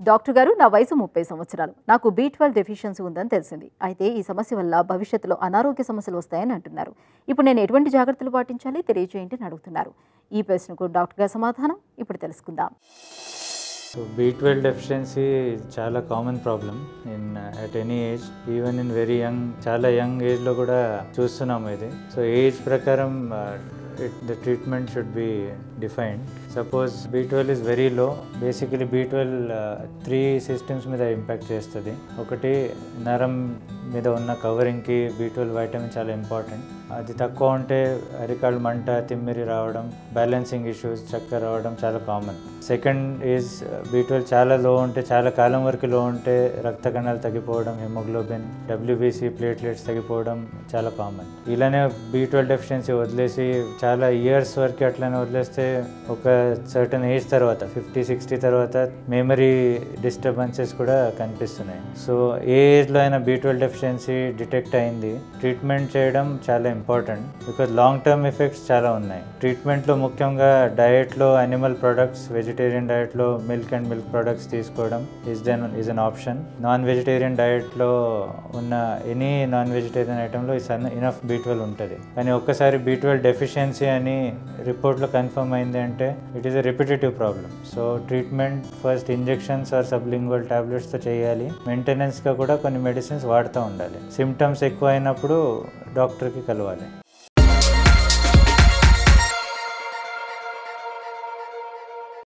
doctor గారు నా వయసు ముప్పై సంవత్సరాలు నాకు బీ ట్వెల్వ్ డెఫిషియన్సీ ఉందని తెలిసింది అయితే ఈ సమస్య వల్ల భవిష్యత్తులో అనారోగ్య సమస్యలు వస్తాయని అంటున్నారు ఇప్పుడు నేను ఎటువంటి జాగ్రత్తలు పాటించాలి తెలియజేయండి అని అడుగుతున్నారు ఈ ప్రశ్నకు డాక్టర్ గారి సమాధానం ఇప్పుడు తెలుసుకుందాం సో బీ ట్వెల్వ్ డెఫిషియన్సీ చాలా common problem in at any age even in very young చాలా యంగ్ ఏజ్లో కూడా చూస్తున్నాము ఇది సో ఏజ్ ప్రకారం the treatment should be defined suppose B twelve is very low basically B twelve three systems మీద impact చేస్తుంది ఒకటి నరం మీద ఉన్న కవరింగ్కి బీ ట్వెల్వ్ వైటమిన్ చాలా ఇంపార్టెంట్ అది తక్కువ ఉంటే అరికాళ్ళు మంట తిమ్మిరి రావడం బ్యాలెన్సింగ్ ఇష్యూస్ చక్కర రావడం చాలా common second is B twelve చాలా లో ఉంటే చాలా కాలం వరకు లో ఉంటే రక్త కణాలు తగ్గిపోవడం హిమోగ్లోబిన్ డబ్ల్యూబీసీ ప్లేట్లెట్స్ తగ్గిపోవడం చాలా కామన్ ఇలానే బీ ట్వెల్వ్ డెఫిషియన్సీ వదిలేసి చాలా ఇయర్స్ వరకు అట్లనే వదిలేస్తే ఒక సర్టన్ ఏజ్ తర్వాత ఫిఫ్టీ సిక్స్టీ తర్వాత మెమరీ డిస్టర్బెన్సెస్ కూడా కనిపిస్తున్నాయి సో ఏ ఏజ్లో అయినా బీ ట్వెల్వ్ డెఫిషియన్సీ డిటెక్ట్ అయింది ట్రీట్మెంట్ చేయడం చాలా important because long term effects చాలా ఉన్నాయి ట్రీట్మెంట్లో ముఖ్యంగా డయట్లో అనిమల్ ప్రొడక్ట్స్ వెజిటేరియన్ డయట్లో మిల్క్ అండ్ మిల్క్ ప్రొడక్ట్స్ తీసుకోవడం is then is an option non vegetarian డయట్లో ఉన్న ఎనీ నాన్ వెజిటేరియన్ ఐటెంలో ఇస్ ఇనఫ్ బీ ట్వెల్వ్ ఉంటుంది కానీ ఒక్కసారి బీ ట్వెల్వ్ డెఫిషియన్సీ అని రిపోర్ట్లో కన్ఫర్మ్ అయింది అంటే it is a repetitive problem so treatment first injections or sublingual టాబ్లెట్స్తో చేయాలి మెయింటెనెన్స్గా కూడా కొన్ని మెడిసిన్స్ వాడుతూ ఉండాలి సిమ్టమ్స్ ఎక్కువ అయినప్పుడు డాక్టర్కి కలవాలి